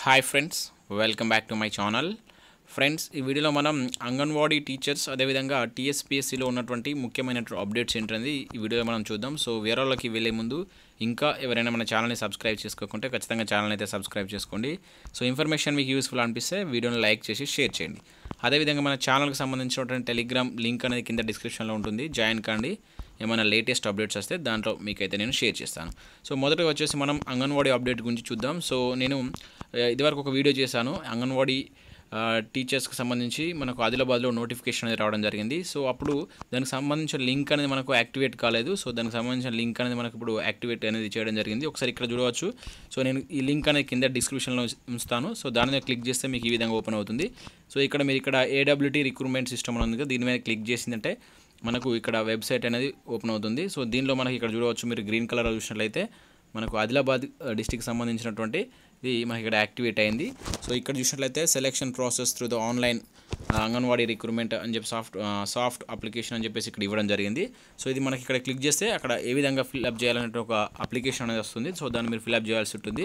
hi friends welcome back to my channel friends ఈ వీడియోలో మనం అంగన్వాడీ టీచర్స్ అదేవిధంగా టీఎస్పీఎస్సీలో ఉన్నటువంటి ముఖ్యమైన అప్డేట్స్ ఏంటనేది ఈ వీడియోలో మనం చూద్దాం సో వేరేళ్ళకి వెళ్ళే ముందు ఇంకా ఎవరైనా మన ఛానల్ని సబ్స్క్రైబ్ చేసుకోకుంటే ఖచ్చితంగా ఛానల్ అయితే సబ్స్క్రైబ్ చేసుకోండి సో ఇన్ఫర్మేషన్ మీకు యూస్ఫుల్ అనిపిస్తే వీడియోని లైక్ చేసి షేర్ చేయండి అదేవిధంగా మన ఛానల్కి సంబంధించినటువంటి టెలిగ్రామ్ లింక్ అనేది కింద డిస్క్రిప్షన్లో ఉంటుంది జాయిన్ కండి ఏమైనా లేటెస్ట్ అప్డేట్స్ వస్తే దాంట్లో మీకైతే నేను షేర్ చేస్తాను సో మొదటగా వచ్చేసి మనం అంగన్వాడీ అప్డేట్ గురించి చూద్దాం సో నేను ఆ, ఇదివరకు ఒక వీడియో చేశాను అంగన్వాడీ ఆ, టీచర్స్కి సంబంధించి మనకు ఆదిలాబాద్లో నోటిఫికేషన్ అనేది రావడం జరిగింది సో అప్పుడు దానికి సంబంధించిన లింక్ అనేది మనకు యాక్టివేట్ కాలేదు సో దానికి సంబంధించిన లింక్ అనేది మనకు ఇప్పుడు యాక్టివేట్ అనేది చేయడం జరిగింది ఒకసారి ఇక్కడ చూడవచ్చు సో నేను ఈ లింక్ అనేది కింద డిస్క్రిప్షన్లో ఉంచుతాను సో దాని మీద క్లిక్ చేస్తే మీకు ఈ విధంగా ఓపెన్ అవుతుంది సో ఇక్కడ మీరు ఇక్కడ ఏడబ్ల్యూటీ రిక్రూట్మెంట్ సిస్టమ్ అని ఉంది కదా దీని మీద క్లిక్ చేసిందంటే మనకు ఇక్కడ వెబ్సైట్ అనేది ఓపెన్ అవుతుంది సో దీనిలో మనకి ఇక్కడ చూడవచ్చు మీరు గ్రీన్ కలర్ చూసినట్లయితే మనకు ఆదిలాబాద్ డిస్టిక్ సంబంధించినటువంటి ఇది మనకి ఇక్కడ యాక్టివేట్ అయింది సో ఇక్కడ చూసినట్లయితే selection process through the online Anganwadi recruitment అని చెప్పి సాఫ్ట్ సాఫ్ట్ అప్లికేషన్ అని చెప్పేసి ఇక్కడ ఇవ్వడం జరిగింది సో ఇది మనకి ఇక్కడ క్లిక్ చేస్తే అక్కడ ఏ విధంగా ఫిల్అప్ చేయాలనే ఒక అప్లికేషన్ అనేది వస్తుంది సో దాన్ని మీరు ఫిల్అప్ చేయాల్సి ఉంటుంది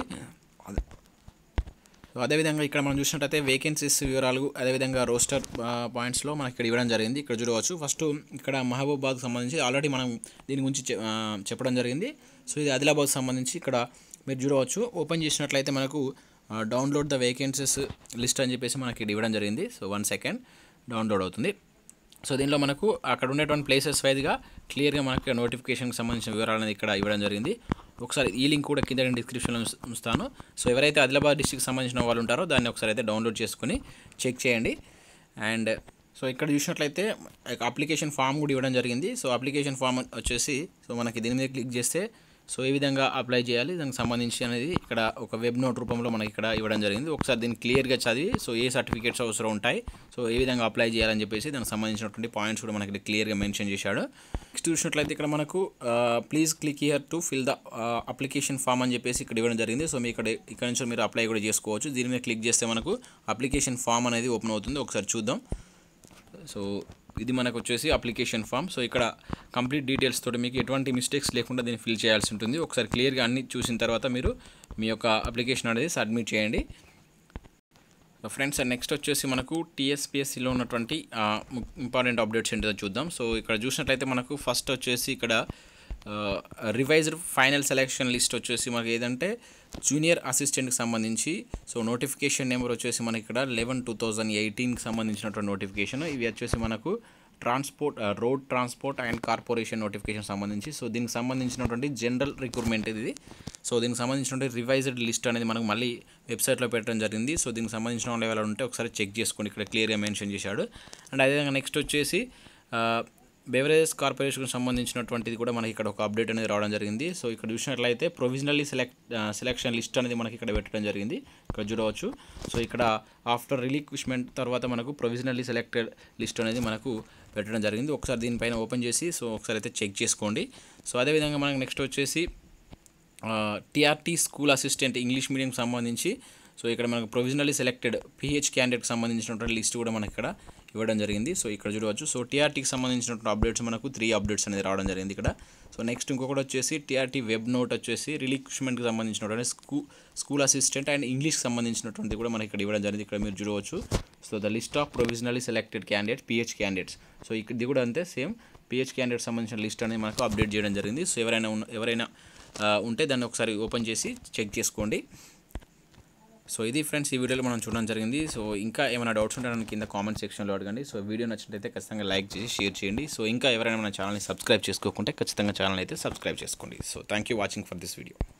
సో అదేవిధంగా ఇక్కడ మనం చూసినట్టయితే వేకెన్సీస్ వివరాలు అదేవిధంగా రోస్టర్ పాయింట్స్లో మనకి ఇక్కడ ఇవ్వడం జరిగింది ఇక్కడ చూడవచ్చు ఫస్ట్ ఇక్కడ మహబూబాద్కి సంబంధించి ఆల్రెడీ మనం దీని గురించి చె- ఆ, చెప్పడం జరిగింది సో ఇది ఆదిలాబాద్ సంబంధించి ఇక్కడ మీరు చూడవచ్చు ఓపెన్ చేసినట్లయితే మనకు డౌన్లోడ్ ద వేకెన్సీస్ లిస్ట్ అని చెప్పేసి మనకి ఇక్కడ ఇవ్వడం జరిగింది సో వన్ సెకండ్ డౌన్లోడ్ అవుతుంది సో దీనిలో మనకు అక్కడ ఉండేటువంటి ప్లేసెస్ వైజ్గా క్లియర్గా మనకి నోటిఫికేషన్కి సంబంధించిన వివరాలు అనేది ఇక్కడ ఇవ్వడం జరిగింది ఒకసారి ఈ లింక్ కూడా కింద నేను డిస్క్రిప్షన్లో ఉంచ- ఉంచుతాను సో ఎవరైతే ఆదిలాబాద్ డిస్టిక్ సంబంధించిన వాళ్ళు ఉంటారో దాన్ని ఒకసారి అయితే డౌన్లోడ్ చేసుకొని చెక్ చేయండి అండ్ సో ఇక్కడ చూసినట్లయితే అప్లికేషన్ ఫామ్ కూడా ఇవ్వడం జరిగింది సో అప్లికేషన్ ఫామ్ వచ్చేసి సో మనకి దీని మీద క్లిక్ చేస్తే సో ఏ విధంగా అప్లై చేయాలి దానికి సంబంధించి అనేది ఇక్కడ ఒక వెబ్ నోట్ రూపంలో మనకి ఇక్కడ ఇవ్వడం జరిగింది ఒకసారి దీన్ని క్లియర్గా చదివి సో ఏ సర్టిఫికేట్స్ అవసరం ఉంటాయి సో ఏ విధంగా అప్లై చేయాలని చెప్పేసి దానికి సంబంధించినటువంటి పాయింట్స్ కూడా మనకి క్లియర్గా మెన్షన్ చేశాడు నెక్స్ట్ చూసినట్లయితే ఇక్కడ మనకు please click here to fill the application form అని చెప్పేసి ఇక్కడ ఇవ్వడం జరిగింది సో మీ ఇక్కడ ఇక్కడ నుంచి మీరు అప్లై కూడా చేసుకోవచ్చు దీని మీద క్లిక్ చేస్తే మనకు అప్లికేషన్ ఫామ్ అనేది ఓపెన్ అవుతుంది ఒకసారి చూద్దాం సో ఇది మనకు వచ్చేసి అప్లికేషన్ ఫామ్ సో ఇక్కడ కంప్లీట్ డీటెయిల్స్ తోటి మీకు ఎటువంటి మిస్టేక్స్ లేకుండా దీన్ని ఫిల్ చేయాల్సి ఉంటుంది ఒకసారి క్లియర్గా అన్ని చూసిన తర్వాత మీరు మీ యొక్క అప్లికేషన్ అనేది సబ్మిట్ చేయండి సో ఫ్రెండ్స్ నెక్స్ట్ వచ్చేసి మనకు టీఎస్పిఎస్సిలో ఉన్నటువంటి ఇంపార్టెంట్ అప్డేట్స్ ఏంటో చూద్దాం సో ఇక్కడ చూసినట్లయితే మనకు ఫస్ట్ వచ్చేసి ఇక్కడ రివైజ్డ్ ఫైనల్ సెలెక్షన్ లిస్ట్ వచ్చేసి మనకి ఏదంటే జూనియర్ అసిస్టెంట్కి సంబంధించి సో నోటిఫికేషన్ నెంబర్ వచ్చేసి మనకి ఇక్కడ లెవెన్ టూ థౌజండ్ ఎయిటీన్కి సంబంధించినటువంటి నోటిఫికేషన్ ఇవి వచ్చేసి మనకు transport road transport and corporation notification సంబంధించి సో దీనికి సంబంధించినటువంటి జనరల్ రిక్రూట్మెంట్ ఇది సో దీనికి సంబంధించినటువంటి రివైజ్డ్ లిస్ట్ అనేది మనకు మళ్ళీ వెబ్సైట్లో పెట్టడం జరిగింది సో దీనికి సంబంధించిన వాళ్ళు ఎవరైనా ఉంటే ఒకసారి చెక్ చేసుకోండి ఇక్కడ క్లియర్గా మెన్షన్ చేశాడు అండ్ అదేవిధంగా నెక్స్ట్ వచ్చేసి బెవరేజెస్ కార్పొరేషన్కి సంబంధించినటువంటిది కూడా మనకి ఇక్కడ ఒక అప్డేట్ అనేది రావడం జరిగింది సో ఇక్కడ చూసినట్లయితే ప్రొవిజనల్లీ సెలెక్ట్ సెలెక్షన్ లిస్ట్ అనేది మనకి ఇక్కడ పెట్టడం జరిగింది ఇక్కడ చూడవచ్చు సో ఇక్కడ ఆఫ్టర్ రిలీక్విష్మెంట్ తర్వాత మనకు ప్రొవిజనల్లీ సెలెక్టెడ్ లిస్ట్ అనేది మనకు పెట్టడం జరిగింది ఒకసారి దీనిపైన ఓపెన్ చేసి సో ఒకసారి అయితే చెక్ చేసుకోండి సో అదేవిధంగా మనకు నెక్స్ట్ వచ్చేసి టీఆర్టీ స్కూల్ అసిస్టెంట్ ఇంగ్లీష్ మీడియంకి సంబంధించి సో ఇక్కడ మనకు ప్రొవిజనల్లీ సెలెక్టెడ్ పిహెచ్ క్యాండిడేట్కి సంబంధించినటువంటి లిస్ట్ కూడా మనకి ఇక్కడ ఇవ్వడం జరిగింది సో ఇక్కడ చూడవచ్చు సో టీఆర్టీకి సంబంధించినటువంటి అప్డేట్స్ మనకు త్రీ అప్డేట్స్ అనేది రావడం జరిగింది ఇక్కడ సో నెక్స్ట్ ఇంకొకటి వచ్చేసి టీఆర్టీ వెబ్ నోట్ వచ్చేసి రిలీక్విష్మెంట్కి సంబంధించినటువంటి స్కూ స్కూల్ అసిస్టెంట్ అండ్ ఇంగ్లీష్కి సంబంధించినటువంటి కూడా మనకి ఇక్కడ ఇవ్వడం జరిగింది ఇక్కడ మీరు చూడవచ్చు so the list of provisionally selected candidates PH candidates so ఇక్కడ ఇది కూడా అంతే సేమ్ పిహెచ్ క్యాండిడేట్ సంబంధించిన లిస్ట్ అనేది మనకు అప్డేట్ చేయడం జరిగింది సో ఎవరైనా ఉన్న ఎవరైనా ఆ, ఉంటే దాన్ని ఒకసారి ఓపెన్ చేసి చెక్ చేసుకోండి సో ఇది ఫ్రెండ్స్ ఈ వీడియోలో మనం చూడడం జరిగింది సో ఇంకా ఏమైనా డౌట్స్ ఉంటే నన్ను కింద కామెంట్ సెక్షన్లో అడగండి సో వీడియో నచ్చినట్లయితే ఖచ్చితంగా లైక్ చేసి షేర్ చేయండి సో ఇంకా ఎవరైనా మన ఛానల్ని సబ్స్క్రైబ్ చేసుకోకుంటే ఖచ్చితంగా ఛానల్ అయితే సబ్స్క్రైబ్ చేసుకోండి so thank you watching for this video